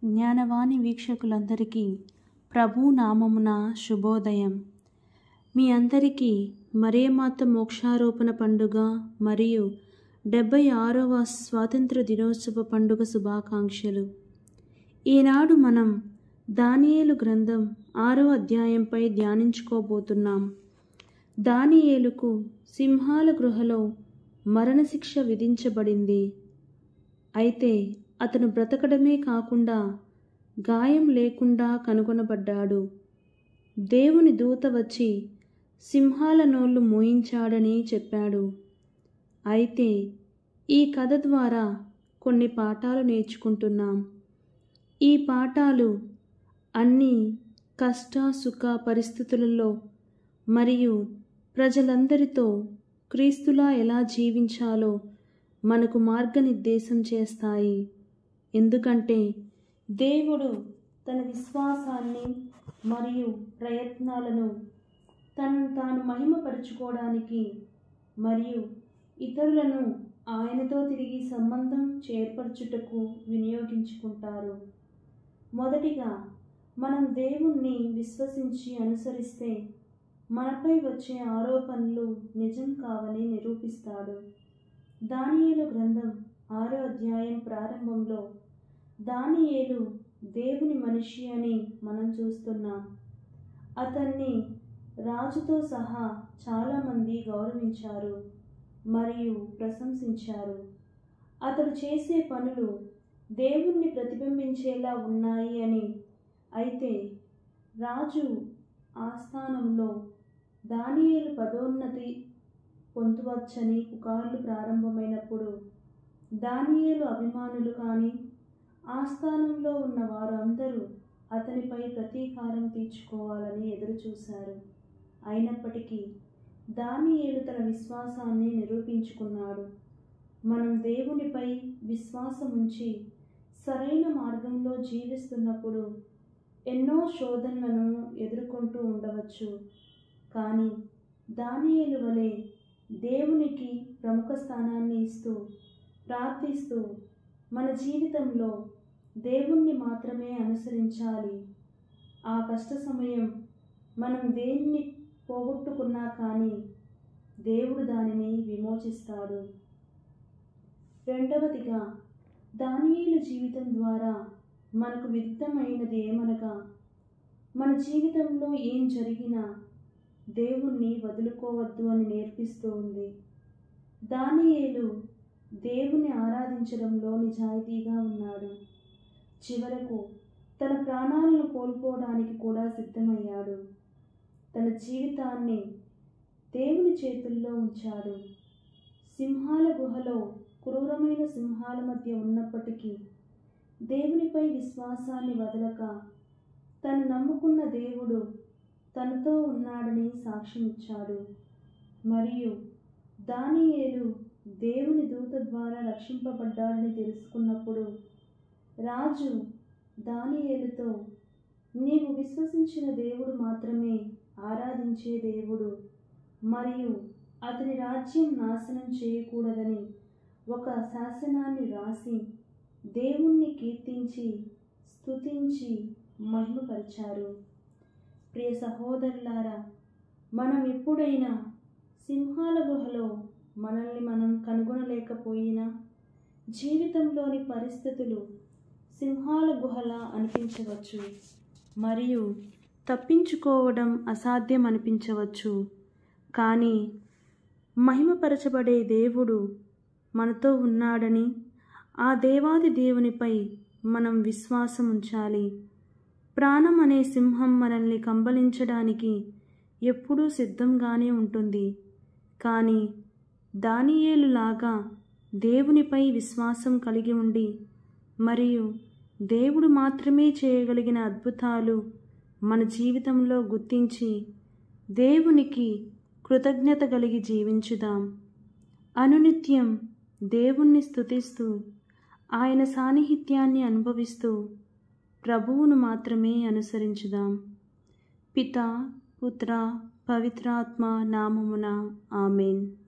జ్ఞానవాణి వీక్షకులందరికీ ప్రభు నామమున శుభోదయం మీ అందరికీ మరియమాత మోక్షారోపణ పండుగ మరియు డెబ్బై ఆరవ స్వాతంత్ర దినోత్సవ పండుగ శుభాకాంక్షలు ఈనాడు మనం దానియేలు గ్రంథం ఆరవ అధ్యాయంపై ధ్యానించుకోబోతున్నాం దానియేలుకు సింహాల గృహలో మరణశిక్ష విధించబడింది అయితే అతను బ్రతకడమే కాకుండా గాయం లేకుండా కనుగొనబడ్డాడు దేవుని దూత వచ్చి సింహాల నోళ్లు మోయించాడని చెప్పాడు అయితే ఈ కథ ద్వారా కొన్ని పాఠాలు నేర్చుకుంటున్నాం ఈ పాఠాలు అన్ని కష్ట సుఖ పరిస్థితులలో మరియు ప్రజలందరితో క్రీస్తులా ఎలా జీవించాలో మనకు మార్గనిర్దేశం చేస్తాయి ఎందుకంటే దేవుడు తన విశ్వాసాన్ని మరియు ప్రయత్నాలను తనను తాను మహిమపరుచుకోవడానికి మరియు ఇతరులను ఆయనతో తిరిగి సంబంధం చేర్పరచుటకు వినియోగించుకుంటారు మొదటిగా మనం దేవుణ్ణి విశ్వసించి అనుసరిస్తే మనపై వచ్చే ఆరోపణలు నిజం కావని నిరూపిస్తాడు దానియేలు గ్రంథం ఆరో అధ్యాయం ప్రారంభంలో దానియేలు దేవుని మనిషి అని మనం చూస్తున్నాం అతన్ని రాజుతో సహా చాలామంది గౌరవించారు మరియు ప్రశంసించారు అతడు చేసే పనులు దేవుణ్ణి ప్రతిబింబించేలా ఉన్నాయి అని అయితే రాజు ఆస్థానంలో దానియేలు పదోన్నతి పొందవచ్చని పుకార్లు ప్రారంభమైనప్పుడు దానియేలు అభిమానులు కానీ ఆస్థానంలో ఉన్న వారు అందరూ అతనిపై ప్రతీకారం తీర్చుకోవాలని ఎదురుచూశారు అయినప్పటికీ దానియేలు తన విశ్వాసాన్ని నిరూపించుకున్నాడు మనం దేవునిపై విశ్వాసం ఉంచి సరైన మార్గంలో జీవిస్తున్నప్పుడు ఎన్నో శోధనలను ఎదుర్కొంటూ ఉండవచ్చు కానీ దానియేలు వలె దేవునికి ప్రముఖ స్థానాన్ని ఇస్తూ ప్రార్థిస్తూ మన జీవితంలో దేవుణ్ణి మాత్రమే అనుసరించాలి ఆ కష్ట సమయం మనం దేన్ని పోగొట్టుకున్నా కానీ దేవుడు దానిని విమోచిస్తాడు రెండవదిగా దానియేలు జీవితం ద్వారా మనకు విదితమైనది ఏమనగా మన జీవితంలో ఏం జరిగినా దేవుణ్ణి వదులుకోవద్దు అని నేర్పిస్తూ ఉంది దానియేలు దేవుని ఆరాధించడంలో నిజాయితీగా ఉన్నాడు చివరకు తన ప్రాణాలను కోల్పోవడానికి కూడా సిద్ధమయ్యాడు తన జీవితాన్ని దేవుని చేతుల్లో ఉంచాడు సింహాల గుహలో క్రూరమైన సింహాల మధ్య ఉన్నప్పటికీ దేవునిపై విశ్వాసాన్ని వదలక తను నమ్ముకున్న దేవుడు తనతో ఉన్నాడని సాక్ష్యమిచ్చాడు మరియు దానియేలు దేవుని దూత ద్వారా రక్షింపబడ్డాడని తెలుసుకున్నప్పుడు రాజు దానియేలుతో నీవు విశ్వసించిన దేవుడు మాత్రమే ఆరాధించే దేవుడు మరియు అతని రాజ్యం నాశనం చేయకూడదని ఒక శాసనాన్ని రాసి దేవుణ్ణి కీర్తించి స్తుతించి మహిమపరిచారు ప్రియ సహోదరులారా మనం ఎప్పుడైనా సింహాల గుహలో మనల్ని మనం కనుగొనలేకపోయినా జీవితంలోని పరిస్థితులు సింహాల గుహలా అనిపించవచ్చు మరియు తప్పించుకోవడం అసాధ్యం అనిపించవచ్చు కానీ మహిమపరచబడే దేవుడు మనతో ఉన్నాడని ఆ దేవాది దేవునిపై మనం విశ్వాసం ఉంచాలి ప్రాణం అనే సింహం మనల్ని కంబలించడానికి ఎప్పుడూ సిద్ధంగానే ఉంటుంది కానీ దానియేలులాగా దేవునిపై విశ్వాసం కలిగి ఉండి మరియు దేవుడు మాత్రమే చేయగలిగిన అద్భుతాలు మన జీవితంలో గుర్తించి దేవునికి కృతజ్ఞత కలిగి జీవించుదాం అనునిత్యం దేవుణ్ణి స్తుతిస్తూ ఆయన సాన్నిహిత్యాన్ని అనుభవిస్తూ ప్రభువును మాత్రమే అనుసరించుదాం పిత పుత్ర పవిత్రాత్మ నామమున ఆమెన్